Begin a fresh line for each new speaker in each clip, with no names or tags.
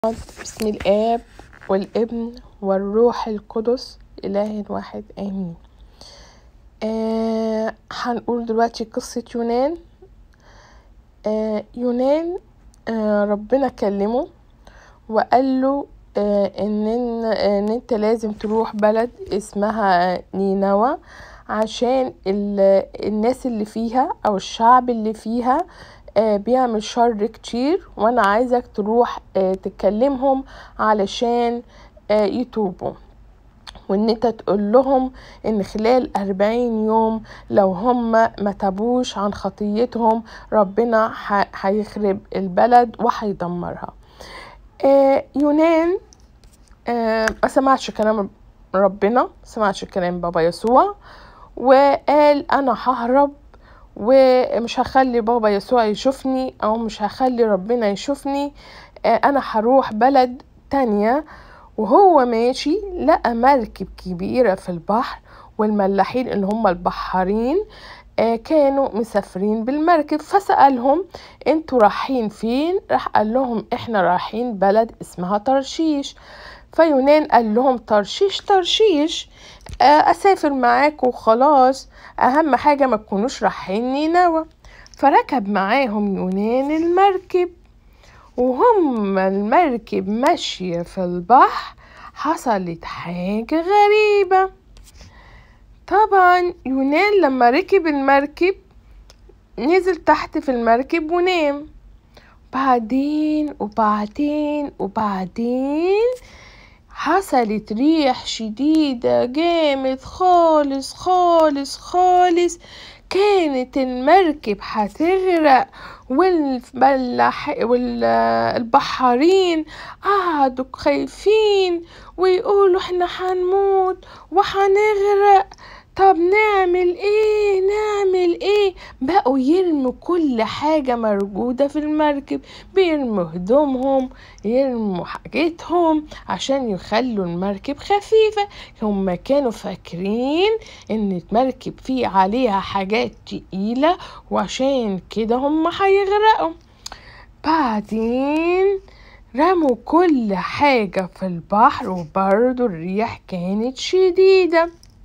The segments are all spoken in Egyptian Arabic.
بسم الآب والابن والروح القدس إله واحد آمين آه هنقول دلوقتي قصة يونان آه يونان آه ربنا كلمه وقال له آه إن, إن انت لازم تروح بلد اسمها نينوى عشان الناس اللي فيها او الشعب اللي فيها آه بيعمل شر كتير وانا عايزك تروح آه تكلمهم علشان آه يتوبوا وان انت تقول لهم ان خلال أربعين يوم لو هم ما تابوش عن خطيتهم ربنا هيخرب البلد وهيدمرها يونان ما سمعش كلام ربنا سمعش كلام بابا يسوع وقال انا ههرب ومش هخلي بابا يسوع يشوفني او مش هخلي ربنا يشوفني انا هروح بلد تانية وهو ماشي لقى مركب كبيرة في البحر والملاحين اللي هم البحارين كانوا مسافرين بالمركب فسألهم انتوا رايحين فين راح قال لهم احنا رايحين بلد اسمها ترشيش فيونان قال لهم ترشيش ترشيش اسافر معاكم وخلاص اهم حاجه ما تكونوش رايحين نينوى فركب معاهم يونان المركب وهم المركب ماشيه في البحر حصلت حاجه غريبه طبعا يونان لما ركب المركب نزل تحت في المركب ونام بعدين وبعدين وبعدين حصلت ريح شديدة جامد خالص خالص خالص كانت المركب هتغرق والبلح والبحارين قعدوا خايفين ويقولوا احنا هنموت وهنغرق طب نعمل ايه نعمل ايه بقوا يرموا كل حاجة موجودة في المركب بيرموا هدومهم يرموا حاجتهم عشان يخلوا المركب خفيفة هم كانوا فاكرين ان المركب فيه عليها حاجات تقيلة وعشان كده هم هيغرقوا بعدين رموا كل حاجة في البحر وبرضه الريح كانت شديدة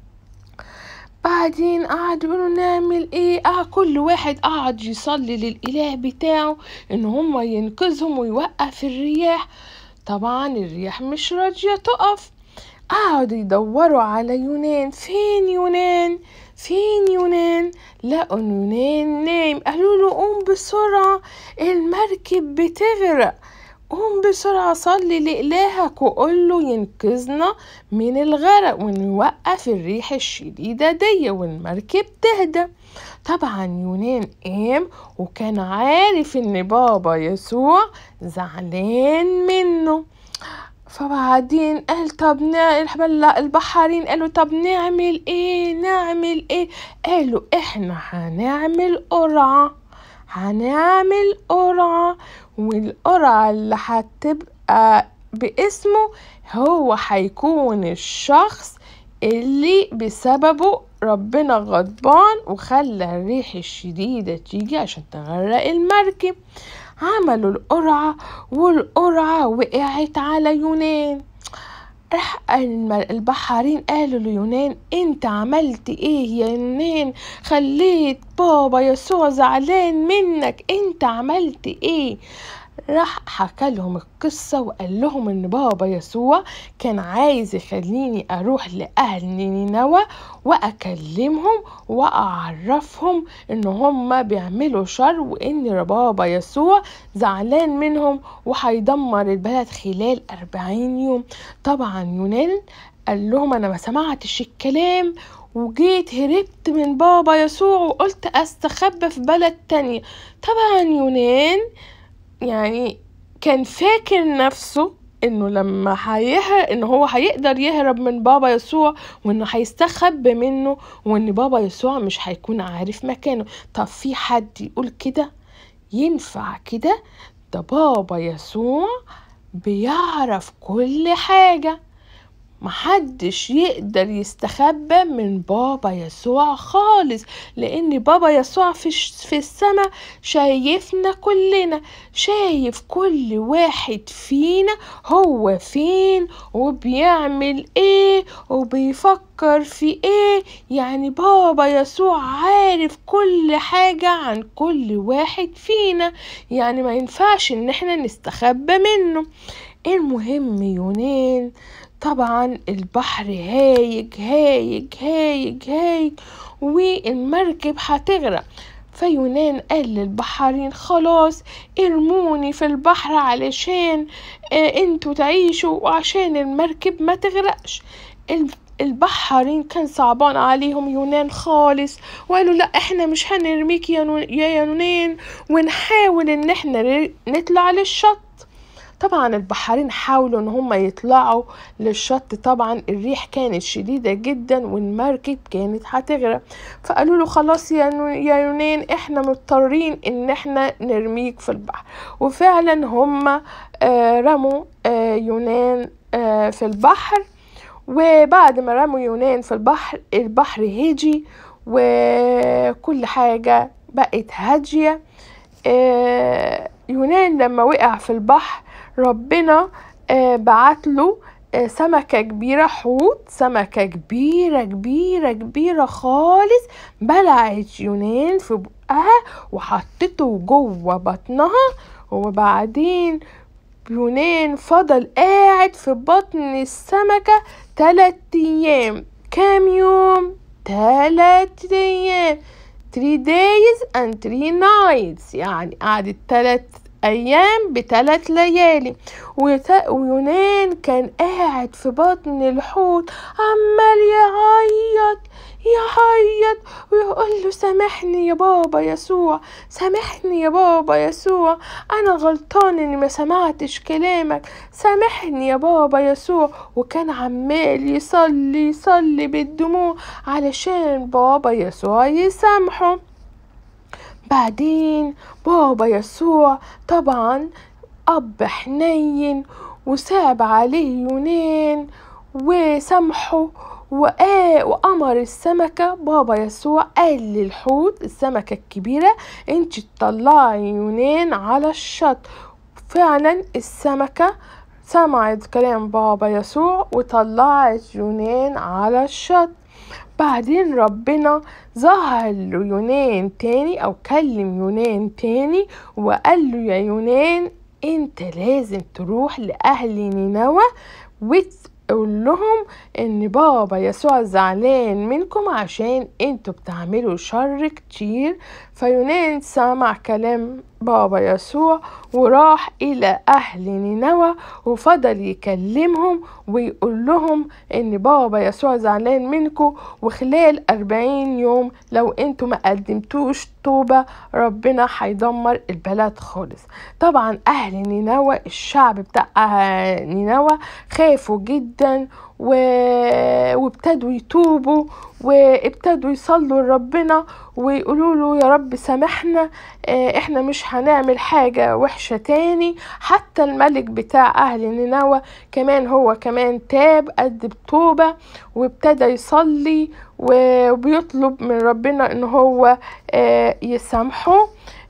بعدين قعدوا يقولوا نعمل ايه اه كل واحد قعد يصلي للاله بتاعه ان هما ينقذهم ويوقف الرياح طبعا الرياح مش راضيه تقف قعدوا يدوروا على يونان فين يونان فين يونان لقوا يونان نايم قالوا له قوم بسرعه المركب بتغرق قوم بسرعة صلي لإلهك وقول له ينقذنا من الغرق ونوقف الريح الشديدة دي والمركب تهدى طبعا يونان قام وكان عارف ان بابا يسوع زعلان منه فبعدين قال طب البحارين قالوا طب نعمل ايه نعمل ايه قالوا احنا هنعمل قرعه هنعمل قرعة والقرعة اللي هتبقى باسمه هو هيكون الشخص اللي بسببه ربنا غضبان وخلى الريح الشديدة تيجي عشان تغرق المركب عملوا القرعة والقرعة وقعت على يونان راح البحارين قالوا ليونان انت عملت ايه يا يونان خليت بابا يسوع زعلان منك انت عملت ايه راح حكى لهم القصة وقال لهم ان بابا يسوع كان عايز يخليني اروح لاهل نينوى واكلمهم واعرفهم ان هم بيعملوا شر وان بابا يسوع زعلان منهم وهيدمر البلد خلال أربعين يوم طبعا يونان قال لهم انا ما سمعتش الكلام وجيت هربت من بابا يسوع وقلت استخبى في بلد تانية طبعا يونان يعني كان فاكر نفسه انه لما هيهرب ان هو هيقدر يهرب من بابا يسوع وانه هيستخبى منه وان بابا يسوع مش هيكون عارف مكانه طب في حد يقول كده ينفع كده ده بابا يسوع بيعرف كل حاجة محدش يقدر يستخبى من بابا يسوع خالص لان بابا يسوع في, في السماء شايفنا كلنا شايف كل واحد فينا هو فين وبيعمل ايه وبيفكر في ايه يعني بابا يسوع عارف كل حاجة عن كل واحد فينا يعني ما ينفعش ان احنا نستخبى منه المهم يونان طبعا البحر هايج هايج هايج هايج والمركب هتغرق فيونان قال للبحارين خلاص ارموني في البحر علشان آه انتوا تعيشوا وعشان المركب ما تغرقش البحارين كان صعبان عليهم يونان خالص وقالوا لا احنا مش هنرميك يا يونان ونحاول ان احنا نطلع للشط طبعا البحارين حاولوا ان هم يطلعوا للشط طبعا الريح كانت شديدة جدا والمركب كانت هتغرق فقالوا له خلاص يا يونان احنا مضطرين ان احنا نرميك في البحر وفعلا هم آه رموا آه يونان آه في البحر وبعد ما رموا يونان في البحر البحر هدي وكل حاجة بقت هادية يونان لما وقع في البحر ربنا آه بعت له آه سمكة كبيرة حوت سمكة كبيرة كبيرة كبيرة خالص بلعت يونان في بقها وحطته جوه بطنها وبعدين يونان فضل قاعد في بطن السمكة تلات أيام كام يوم؟ تلات أيام 3 days and 3 nights يعني قعدت تلات أيام بثلاث ليالي ويونان كان قاعد في بطن الحوت عمال يعيط يعيط ويقول له سامحني يا بابا يسوع سامحني يا بابا يسوع انا غلطان اني ما سمعتش كلامك سامحني يا بابا يسوع وكان عمال يصلي يصلي بالدموع علشان بابا يسوع يسامحه بعدين بابا يسوع طبعا أب حنين وساب عليه يونان وسامحه وأمر السمكة بابا يسوع قال للحوت السمكة الكبيرة انت تطلعي يونان على الشط فعلا السمكة سمعت كلام بابا يسوع وطلعت يونان على الشط بعدين ربنا ظهر له يونان تاني او كلم يونان تاني وقال له يا يونان انت لازم تروح لاهل نينوى قول لهم ان بابا يسوع زعلان منكم عشان انتوا بتعملوا شر كتير فيونان سمع كلام بابا يسوع وراح الى اهل نينوى وفضل يكلمهم ويقول لهم ان بابا يسوع زعلان منكم وخلال أربعين يوم لو انتوا ما قدمتوش توبة ربنا هيدمر البلد خالص طبعا اهل نينوى الشعب بتاع نينوى خافوا جدا و... وابتدوا يتوبوا وابتدوا يصلوا لربنا ويقولوا له يا رب سامحنا احنا مش هنعمل حاجة وحشة تاني حتى الملك بتاع اهل نينوى كمان هو كمان تاب قد بتوبة وابتدى يصلي وبيطلب من ربنا ان هو يسامحه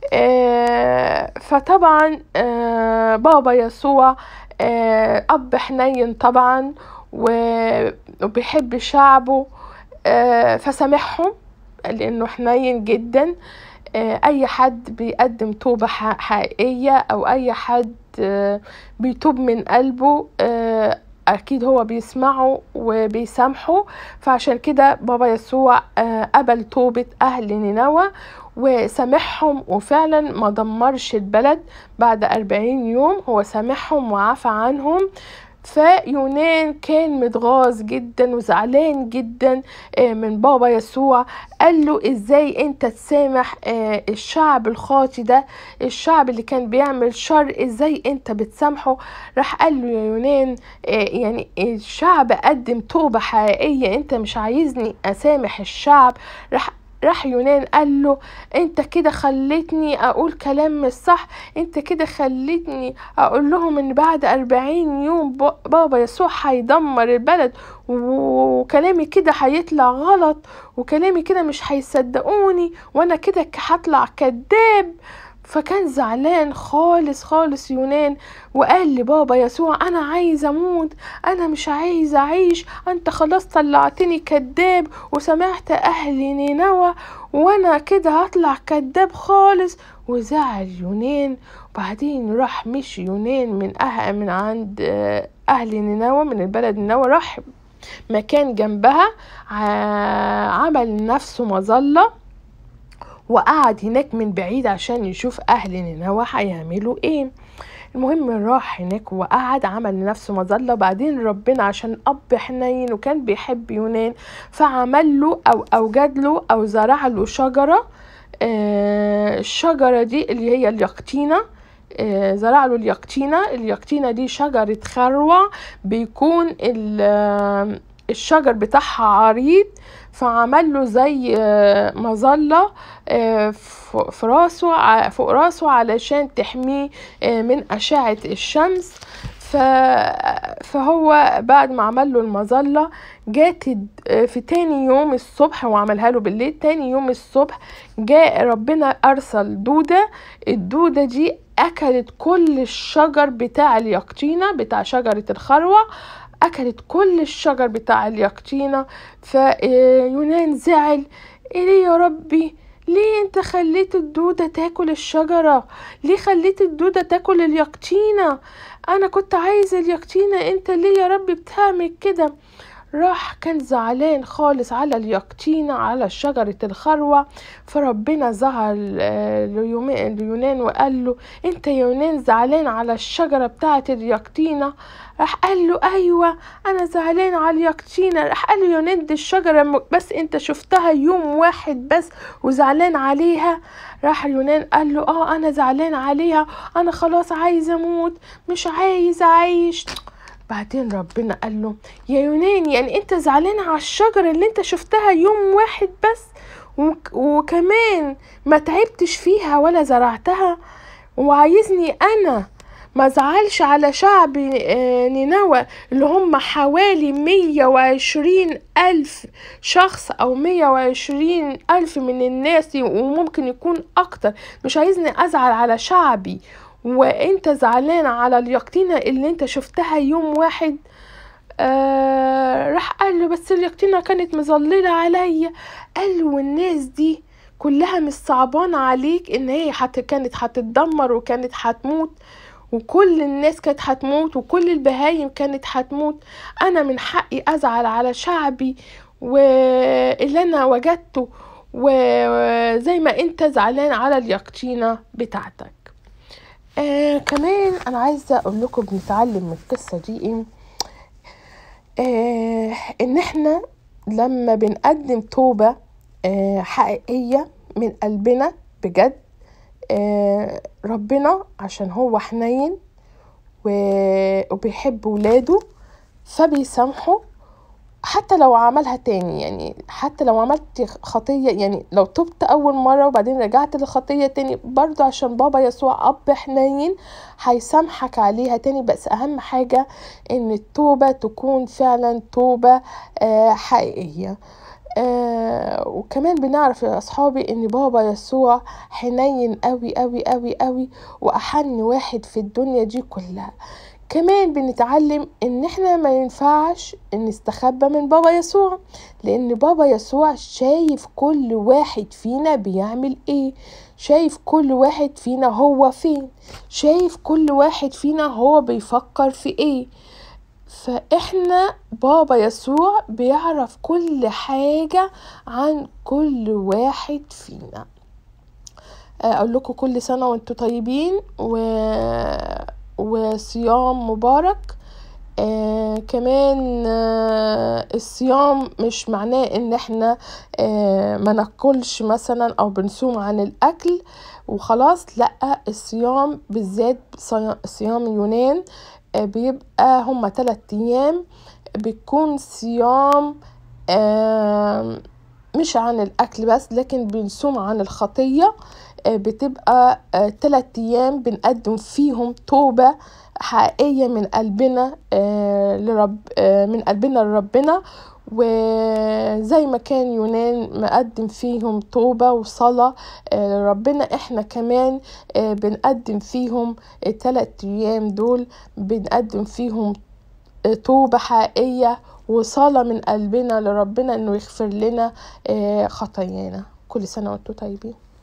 فطبعا بابا يسوع اب حنين طبعا وبيحب شعبه فسامحهم لانه حنين جدا اي حد بيقدم توبة حقيقية او اي حد بيتوب من قلبه اكيد هو بيسمعه وبيسامحه فعشان كده بابا يسوع قبل توبة اهل نينوى وسامحهم وفعلا ما دمرش البلد بعد أربعين يوم هو سامحهم وعفى عنهم فيونان كان متغاظ جدا وزعلان جدا من بابا يسوع قال له ازاي انت تسامح الشعب الخاطي ده الشعب اللي كان بيعمل شر ازاي انت بتسامحه راح قال له يا يونان يعني الشعب قدم توبة حقيقية انت مش عايزني اسامح الشعب راح راح يونان قال له انت كده خلتني اقول كلام مش صح انت كده خلتني اقول لهم ان بعد أربعين يوم بابا يسوع هيدمر البلد وكلامي كده هيطلع غلط وكلامي كده مش هيصدقوني وانا كده هطلع كذاب فكان زعلان خالص خالص يونان وقال لبابا يسوع انا عايز اموت انا مش عايز اعيش انت خلاص طلعتني كذاب وسمعت اهل نينوى وانا كده هطلع كذاب خالص وزعل يونان وبعدين راح مشي يونان من أه من عند اهل نينوى من البلد نينوى راح مكان جنبها عمل نفسه مظله وقعد هناك من بعيد عشان يشوف أهل نينوى هيعملوا إيه المهم راح هناك وقعد عمل لنفسه مظلة بعدين ربنا عشان أب حنين وكان بيحب يونان فعمل له أو أوجد له أو زرع له شجرة آه الشجرة دي اللي هي اليقطينة آه زرع له اليقطينة اليقطينة دي شجرة خروع بيكون الشجر بتاعها عريض فعمل له زي مظلة في راسه فوق راسه علشان تحميه من أشعة الشمس فهو بعد ما عمل له المظلة جات في تاني يوم الصبح وعملها له بالليل تاني يوم الصبح جاء ربنا أرسل دودة الدودة دي أكلت كل الشجر بتاع اليقطينة بتاع شجرة الخروع أكلت كل الشجر بتاع اليقطينة فيونان زعل إيه يا ربي ليه انت خليت الدودة تاكل الشجرة ليه خليت الدودة تاكل اليقطينة انا كنت عايزة اليقطينة انت ليه يا ربي بتعمل كده راح كان زعلان خالص على اليقطينة على شجرة الخروة فربنا زعل ليونان وقال له انت يونان زعلان على الشجرة بتاعة اليقطينة راح قال له ايوه انا زعلان على اليقطينة راح قال له يونان دي الشجرة بس انت شفتها يوم واحد بس وزعلان عليها راح يونان قال له اه انا زعلان عليها انا خلاص عايز اموت مش عايز اعيش بعدين ربنا قال له يا يونان يعني انت زعلان على الشجرة اللي انت شفتها يوم واحد بس وكمان ما تعبتش فيها ولا زرعتها وعايزني انا ما زعلش على شعب نينوى اللي هم حوالي مية وعشرين ألف شخص أو مية وعشرين ألف من الناس وممكن يكون أكتر مش عايزني أزعل على شعبي وانت زعلان على اليقطينة اللي انت شفتها يوم واحد آه راح قال له بس اليقطينة كانت مظللة عليا قال له والناس دي كلها مش صعبانة عليك ان هي حت كانت هتتدمر وكانت هتموت وكل الناس كانت هتموت وكل البهايم كانت هتموت انا من حقي ازعل على شعبي واللي انا وجدته وزي ما انت زعلان على اليقطينة بتاعتك آه كمان انا عايزه اقول لكم بنتعلم من القصه دي ايه آه ان احنا لما بنقدم توبه آه حقيقيه من قلبنا بجد آه ربنا عشان هو حنين وبيحب ولاده فبيسامحه حتى لو عملها تاني يعني حتى لو عملت خطية يعني لو تبت أول مرة وبعدين رجعت للخطية تاني برضو عشان بابا يسوع أب حنين هيسامحك عليها تاني بس أهم حاجة إن التوبة تكون فعلا توبة آه حقيقية آه وكمان بنعرف يا أصحابي إن بابا يسوع حنين قوي قوي قوي قوي وأحن واحد في الدنيا دي كلها كمان بنتعلم ان احنا ما ينفعش نستخبى من بابا يسوع لان بابا يسوع شايف كل واحد فينا بيعمل ايه شايف كل واحد فينا هو فين شايف كل واحد فينا هو بيفكر في ايه فاحنا بابا يسوع بيعرف كل حاجة عن كل واحد فينا اقول لكم كل سنة وانتم طيبين و وصيام مبارك آه كمان آه الصيام مش معناه ان احنا آه ما ناكلش مثلا او بنصوم عن الاكل وخلاص لا الصيام بالذات صيام يونان آه بيبقى هما تلات ايام بيكون صيام آه مش عن الأكل بس لكن بنصوم عن الخطية آه، بتبقى آه، تلات أيام بنقدم فيهم توبة حقيقية من قلبنا آه، لرب آه، من قلبنا لربنا وزي ما كان يونان مقدم فيهم توبة وصلاة آه، لربنا احنا كمان آه، بنقدم فيهم التلات أيام دول بنقدم فيهم آه، توبة حقيقية وصلاة من قلبنا لربنا انه يغفر لنا آه، خطايانا كل سنة وانتم طيبين